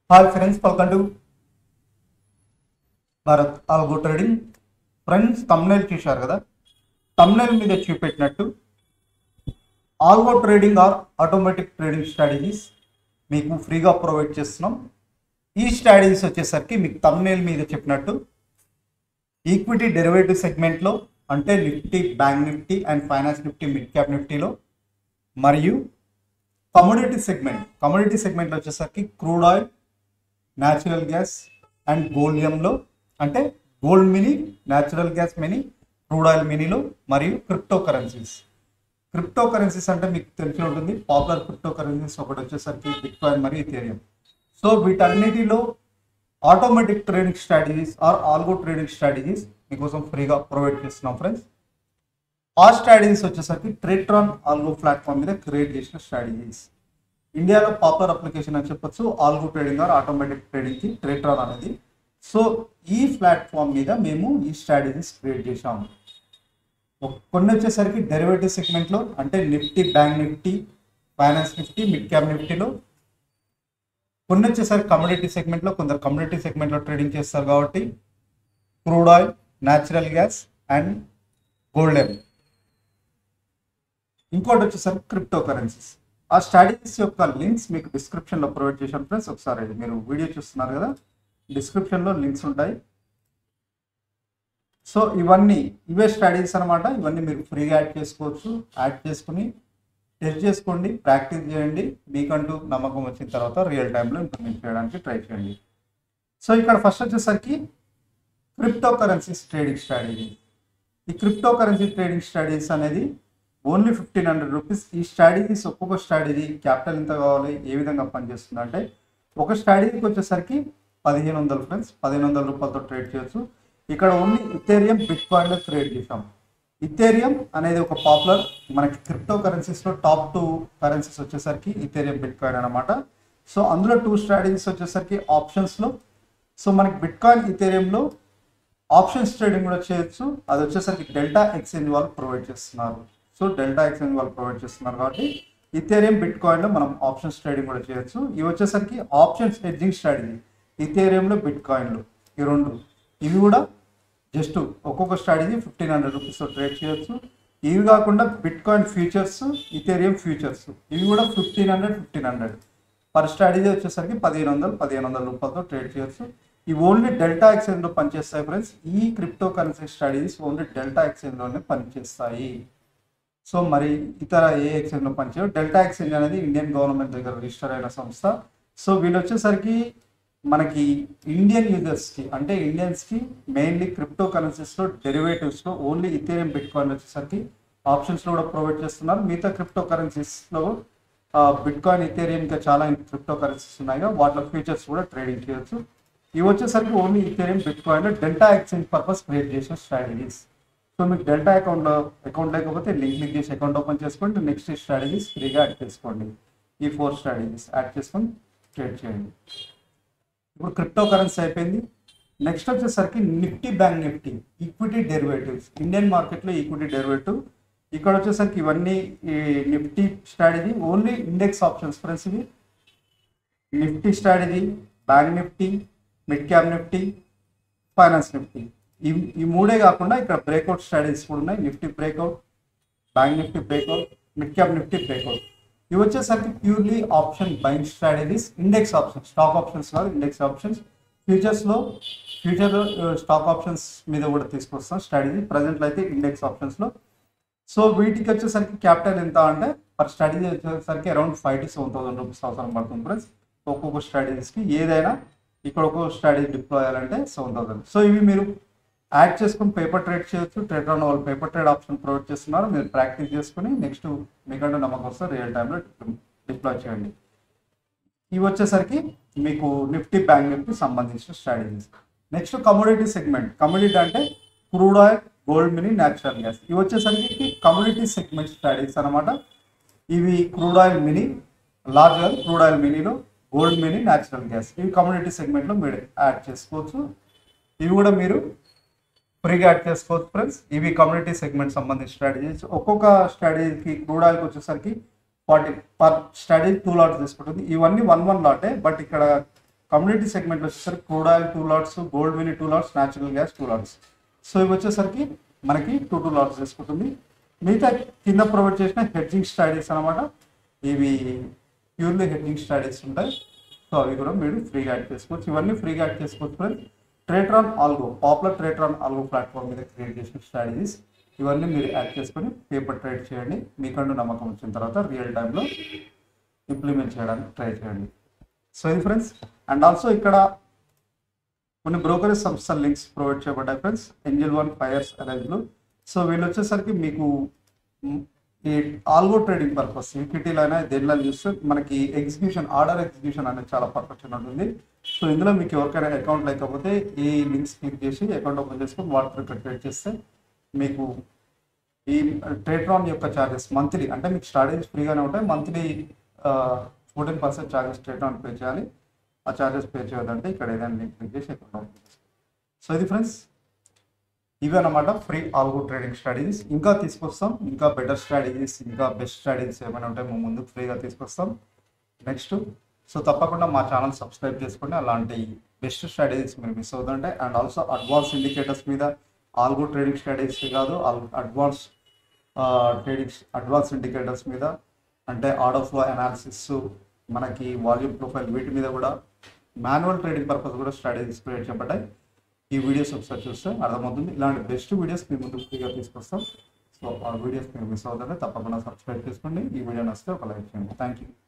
hi friends welcome to Bharat algo trading friends thumbnail చూశారు కదా thumbnail మీద చూపెట్టినట్టు algo trading or automatic trading strategies మీకు ఫ్రీగా ప్రొవైడ్ చేస్తున్నాం ఈ స్ట్రాటజీస్ వచ్చేసరికి మీకు తమ్నైల్ మీద చెప్పినట్టు ఈక్విటీ డెరివేటివ్ సెగ్మెంట్లో అంటే Nifty bank Nifty and finance Nifty mid cap నిఫ్టీలో మరియు కమోడిటీ సెగ్మెంట్ కమోడిటీ సెగ్మెంట్లో వచ్చేసరికి crude oil natural gas and గోల్డియంలో అంటే gold mini natural gas mini crude oil మినీలో మరియు క్రిప్టో కరెన్సీస్ క్రిప్టో కరెన్సీస్ అంటే మీకు తెలిసి ఉంటుంది పాపులర్ క్రిప్టో కరెన్సీస్ ఒకటి వచ్చేసరికి బిట్ కాయిన్ మరియు ఇథేరియం సో వీటన్నిటిలో automatic trading strategies or algo trading strategies మీకోసం ఫ్రీగా ప్రొవైడ్ చేస్తున్నాం ఫ్రెండ్స్ ఆ స్ట్రాటజీస్ వచ్చేసరికి ట్రేట్రాన్ ఆల్గో ప్లాట్ఫామ్ మీద క్రియేట్ చేసిన స్ట్రాటజీస్ ఇండియాలో పాపులర్ అప్లికేషన్ అని చెప్పొచ్చు algo trading or automatic trading కి ట్రేట్రాన్ అనేది సో ఈ ప్లాట్ఫామ్ మీద మేము ఈ స్ట్రాటజీస్ క్రియేట్ చేసాము ఒక- కొన్ని వచ్చేసరికి డెరివేటివ్ సెగ్మెంట్లో అంటే Nifty bank Nifty finance Nifty mid cap నిఫ్టీలో కొన్ని వచ్చేసరికి కమ్యూనిటీ సెగ్మెంట్లో కొందరు కమ్యూనిటీ సెగ్మెంట్లో ట్రేడింగ్ చేస్తారు కాబట్టి crude oil natural gas and golden ఇంకోటి వచ్చేసరికి క్రిప్టో కరెన్సీస్ ఆ స్ట్రాటజీస్ యొక్క లింక్స్ మీకు డిస్క్రిప్షన్లో ప్రొవైడ్ చేశాను ఫ్రెండ్స్ ఒకసారి మీరు వీడియో చూస్తున్నారు కదా డిస్క్రిప్షన్లో లింక్స్ ఉంటాయి సో ఇవన్నీ ఇవే స్ట్రాటజీస్ అనమాట ఇవన్నీ మీరు ఫ్రీగా యాడ్ చేసుకోవచ్చు యాడ్ చేసుకుని టెస్ట్ చేసుకోండి ప్రాక్టీస్ చేయండి మీకంటూ నమ్మకం వచ్చిన తర్వాత రియల్ టైంలో ఇంప్లిమెంట్ చేయడానికి ట్రై చేయండి సో ఇక్కడ ఫస్ట్ వచ్చేసరికి క్రిప్టో కరెన్సీస్ ట్రేడింగ్ స్ట్రాటజీ ఈ క్రిప్టో కరెన్సీ ట్రేడింగ్ స్ట్రాటజీస్ అనేది ఓన్లీ ఫిఫ్టీన్ హండ్రెడ్ రూపీస్ ఈ స్ట్రాటజీస్ ఒక్కొక్క స్ట్రాటజీ క్యాపిటల్ ఎంత కావాలి ఏ విధంగా పనిచేస్తుంది అంటే ఒక స్ట్రాటజీకి వచ్చేసరికి పదిహేను వందలు ఫ్రెండ్స్ పదిహేను వందల రూపాయలతో ట్రేడ్ చేయొచ్చు ఇక్కడ ఓన్లీ ఇథేరియం బిట్ కాయిన్లో ట్రేడ్ చేసాం ఇథేరియం అనేది ఒక పాపులర్ మనకి క్రిప్టో కరెన్సీస్లో టాప్ టూ కరెన్సీస్ వచ్చేసరికి ఇథేరియం బిట్ కాయిన్ అనమాట సో అందులో టూ స్ట్రాటజీస్ వచ్చేసరికి ఆప్షన్స్లో సో మనకి బిట్ కాయిన్ ఇథేరియంలో ఆప్షన్స్ ట్రేడింగ్ కూడా చేయొచ్చు అది వచ్చేసరికి డెల్టా ఎక్స్చేంజ్ వాళ్ళు ప్రొవైడ్ చేస్తున్నారు సో డెల్టా ఎక్స్చేంజ్ వాళ్ళు ప్రొవైడ్ చేస్తున్నారు కాబట్టి ఇథేరియం బిట్ కాయిన్లో మనం ఆప్షన్స్ ట్రేడింగ్ కూడా చేయొచ్చు ఇవి వచ్చేసరికి ఆప్షన్స్ హెడ్జింగ్ స్ట్రాటజీ ఇథేరియంలో బిట్ కాయిన్లో ఈ రెండు ఇవి కూడా జస్ట్ ఒక్కొక్క స్ట్రాటజీ ఫిఫ్టీన్ హండ్రెడ్ రూపీస్తో ట్రేడ్ చేయొచ్చు ఇవి కాకుండా bitcoin futures Ethereum futures ఇవి కూడా fifteen hundred fifteen hundred per strategy వచ్చేసరికి పదిహేను వందలు పదిహేను వందల రూపాయలతో ట్రేడ్ చేయొచ్చు ఈ ఓన్లీ డెల్టా ఎక్స్చేంజ్లో పనిచేస్తాయి ఫ్రెండ్స్ ఈ crypto currency strategies only Delta ఎక్స్చేంజ్లోనే పనిచేస్తాయి సో మరి ఇతర ఏ ఎక్స్చేంజ్లో పనిచేయవు డెల్టా ఎక్స్చేంజ్ అనేది ఇండియన్ గవర్నమెంట్ దగ్గర రిజిస్టర్ అయిన సంస్థ సో వీళ్ళు వచ్చేసరికి మనకి ఇండియన్ యూజర్స్కి అంటే ఇండియన్స్కి మెయిన్లీ క్రిప్టో కరెన్సీస్లో డెరివేటివ్స్లో ఓన్లీ ఇథేరియం బిట్ కాయిన్ వచ్చేసరికి ఆప్షన్స్లో కూడా ప్రొవైడ్ చేస్తున్నారు మిగతా క్రిప్టో కరెన్సీస్లో బిట్ కాయిన్ ఇథేరియం ఇంకా చాలా క్రిప్టో కరెన్సీస్ ఉన్నాయి కదా వాటిలో ఫ్యూచర్స్ కూడా ట్రేడింగ్ చేయొచ్చు ఇవి వచ్చేసరికి only Ethereum bitcoin Delta exchange purpose create చేసిన స్ట్రాటజీస్ సో మీకు డెల్టా అకౌంట్ అకౌంట్ లేకపోతే లింక్ క్లిక్ చేసి అకౌంట్ ఓపెన్ చేసుకోండి నెక్స్ట్ స్ట్రాటజీస్ ఫ్రీగా యాడ్ చేసుకోండి ఈ ఫోర్ స్ట్రాటజీస్ యాడ్ చేసుకొని ట్రేడ్ చేయండి ఇప్పుడు క్రిప్టో కరెన్సీ అయిపోయింది నెక్స్ట్ వచ్చేసరికి Nifty bank Nifty equity derivatives Indian మార్కెట్లో ఈక్విటీ డెరివేటివ్ ఇక్కడ వచ్చేసరికి ఇవన్నీ ఈ Nifty strategy only index options friends ఇవి Nifty strategy bank Nifty mid cap Nifty finance Nifty ఈ ఈ మూడే కాకుండా ఇక్కడ బ్రేక్అవుట్ స్ట్రాటజీస్ కూడా ఉన్నాయి Nifty breakout bank Nifty breakout mid cap Nifty breakout ఇవి వచ్చేసరికి purely option buying strategies index options stock options కాదు ఇండెక్స్ ఆప్షన్స్ ఫ్యూచర్స్లో ఫ్యూచర్ స్టాక్ ఆప్షన్స్ మీద కూడా తీసుకొస్తాం స్ట్రాటజీ ప్రజెంట్లో అయితే ఇండెక్స్ ఆప్షన్స్లో సో వీటికి వచ్చేసరికి క్యాపిటల్ ఎంత అంటే పర్ స్ట్రాటజీ వచ్చేసరికి around five to seven thousand rupees అవసరం పడుతుంది ఫ్రెండ్స్ ఒక్కొక్క స్ట్రాటజీస్కి ఏదైనా ఇక్కడ ఒక్కొక్క స్ట్రాటజీ డిప్లాయ్ చేయాలంటే సెవెన్ థౌసండ్ సో ఇవి మీరు యాడ్ చేసుకుని పేపర్ ట్రేడ్ చేయొచ్చు ట్రేడ్ రన్ వాళ్ళు పేపర్ ట్రేడ్ ఆప్షన్ ప్రొవైడ్ చేస్తున్నారు మీరు ప్రాక్టీస్ చేసుకుని నెక్స్ట్ మీకంటే నమ్మకం వస్తే రియల్ టైంలో డిప్లాయ్ చేయండి ఇవి వచ్చేసరికి మీకు నిఫ్టీ బ్యాంక్ నిఫ్టీ సంబంధించిన strategies next commodity segment commodity అంటే crude oil gold mini natural gas ఇవి వచ్చేసరికి కమోడిటీ సెగ్మెంట్ స్ట్రాటజీస్ అనమాట ఇవి crude oil mini large oil crude oil మినీలో గోల్డ్ మినీ న్యాచురల్ గ్యాస్ ఇవి కమ్యూనిటీ సెగ్మెంట్లో మీరు యాడ్ చేసుకోవచ్చు ఇవి కూడా మీరు ఫ్రీగా యాడ్ చేసుకోవచ్చు ఫ్రెండ్స్ ఇవి కమ్యూనిటీ సెగ్మెంట్ సంబంధించిన స్ట్రాటజీస్ ఒక్కొక్క స్ట్రాటజీకి క్రూడ్ ఆయిల్కి వచ్చేసరికి forty per study two lots తీసుకుంటుంది ఇవన్నీ వన్ వన్ లాటే బట్ ఇక్కడ కమ్యూనిటీ సెగ్మెంట్ వచ్చేసరికి crude oil two lots gold mini two lots natural gas two lots so ఇవి వచ్చేసరికి మనకి టూ టూ లాట్స్ తీసుకుంటుంది మిగతా కింద ప్రొవైడ్ చేసిన హెడ్జింగ్ స్ట్రాటజీస్ అనమాట ఇవి ప్యూర్లీ హెడ్జింగ్ స్ట్రాటజీస్ ఉంటాయి సో అవి కూడా మీరు ఫ్రీగా యాడ్ చేసుకోవచ్చు ఇవన్నీ ఫ్రీగా యాడ్ చేసుకోవచ్చు friends Tradetron algo popular Tradetron algo platform మీద క్రియేట్ చేసిన స్ట్రాటజీస్ ఇవన్నీ మీరు యాడ్ చేసుకొని పేపర్ ట్రేడ్ చేయండి మీకంటూ నమ్మకం వచ్చిన తర్వాత రియల్ టైంలో ఇంప్లిమెంట్ చేయడానికి ట్రై చేయండి సో ఇది ఫ్రెండ్స్ అండ్ ఆల్సో ఇక్కడ కొన్ని బ్రోకరేజ్ సంస్థల లింక్స్ ప్రొవైడ్ చేయబడ్డాయి ఫ్రెండ్స్ ఎంజిల్ వన్ ఫైర్స్ అరేంజ్లు సో వీళ్ళు వచ్చేసరికి మీకు మ్, ఈ ఆల్గో ట్రేడింగ్ పర్పస్ ఈక్విటీలో అయినా దేనిలో చూస్తే మనకి ఎగ్జిక్యూషన్ ఆర్డర్ ఎగ్జిక్యూషన్ అనేది చాలా పర్ఫెక్షన్ ఉంటుంది సో ఇందులో మీకు ఎవరికైనా అకౌంట్ లేకపోతే ఈ లింక్స్ క్లిక్ చేసి అకౌంట్ ఓపెన్ చేసుకొని వాటర్ క్రియేట్ చేస్తే మీకు ఈ ట్రేట్రాన్ యొక్క ఛార్జెస్ మంత్లీ అంటే మీకు స్ట్రాటజీస్ ఫ్రీగానే ఉంటాయి monthly fourteen percent charges Tradetron pay చేయాలి ఆ ఛార్జెస్ పే చేయదంటే ఇక్కడ ఏదైనా లింక్ క్లిక్ చేసి అకౌంట్ ఓపెన్ చేసుకోండి సో ఇది ఫ్రెండ్స్ ఇవి అన్నమాట ఫ్రీ ఆల్గో ట్రేడింగ్ స్ట్రాటజీస్ ఇంకా తీసుకొస్తాం ఇంకా బెటర్ స్ట్రాటజీస్ ఇంకా బెస్ట్ స్ట్రాటజీస్ ఏమైనా ఉంటే మేము ముందుకు ఫ్రీగా తీసుకొస్తాం నెక్స్ట్ సో తప్పకుండా మా ఛానల్ సబ్స్క్రైబ్ చేసుకోండి అలాంటి బెస్ట్ స్ట్రాటజీస్ మీరు మిస్ అవుతుంటే అండ్ ఆల్సో అడ్వాన్స్ ఇండికేటర్స్ మీద ఆల్గో ట్రేడింగ్ స్ట్రాటజీస్ కాదు అడ్వాన్స్ ట్రేడింగ్ అడ్వాన్స్ ఇండికేటర్స్ మీద అంటే ఆర్డర్ ఫ్లో అనాలిసిస్ మనకి వాల్యూమ్ ప్రొఫైల్ వీటి మీద కూడా మాన్యువల్ ట్రేడింగ్ పర్పస్ కూడా స్ట్రాటజీస్ క్రియేట్ చేయబడ్డాయి ఈ వీడియోస్ ఒకసారి చూస్తే అర్థమవుతుంది ఇలాంటి బెస్ట్ వీడియోస్ మీ ముందు ఫ్రీగా తీసుకొస్తాం సో ఆ వీడియోస్ మీరు మిస్ అవుతుంటే తప్పకుండా సబ్స్క్రైబ్ చేసుకోండి ఈ వీడియో నచ్చితే ఒక లైక్ చేయండి థ్యాంక్ యూ